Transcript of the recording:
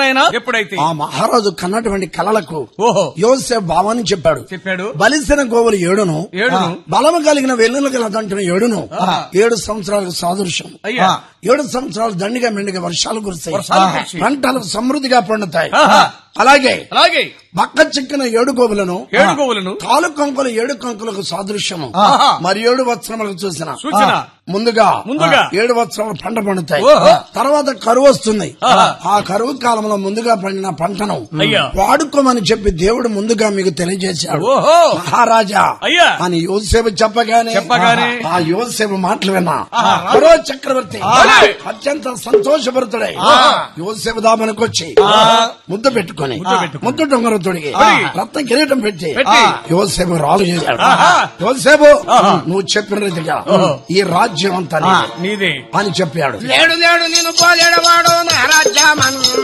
నాయన ఎప్పుడైతే ఆ మహారాజు కన్నటువంటి కలలకు ఓహో యోసేఫ్ భావాన్ని చెప్పాడు చెప్పాడు బలిసిన గోవులు ఏడును ఏడును. ఆ, బలము కలిగిన వెల్లులు గల దంటున ఏడును ఏడు సంవత్సరాలకు సాదృశ్యం అయ్యా ఏడు సంవత్సరాలు దండిగా మెండిగా వర్షాలు కురుస్తాయి వర్షాలు కురిస్తాయి. పంటలు సమృద్ధిగా పండుతాయి ఆహా. అలాగే అలాగే బక్క చిక్కిన ఏడు గోవులను ఏడు గోవులను తాలు కంకుల ఏడు కంకులకు సాదృశ్యము ఆహా. మరి ఏడు వస్త్రములకు చూసిన సూచన. ముందుగా ముందుగా. ఏడు వస్త్రాలు పంట పండుతాయి ఓహో. తర్వాత కరువు వస్తుంది ఆహా. ఆ కరువు కాలంలో ముందుగా పండిన పంటను అయ్యా. వాడుకోమని చెప్పి దేవుడు ముందుగా మీకు తెలియజేశాడు ఓహో మహారాజా అయ్యా. అని యోసేపు చెప్పగానే చెప్పగానే. ఆ యోసేపు మాటలు విన్నా ఆహా. మరో చక్రవర్తి అలాగే. అత్యంత సంతోషభరితుడై యోసేపు దామనికి వచ్చి ముద్ద పెట్టుకొని ముద్దు డొంగర తొడిగి రత్న కిరీటం పెట్టి పెట్టి. యోసేపు రాలు చేశాడు ఆహా. యోసేపు నువ్వు చెప్పిన రీతిగా ఈ రాజ్యం అంతా నీదే నీదే అని చెప్పాడు లేడు లేడు నేను పోలేడవాడు నా రాజ్యమన్నా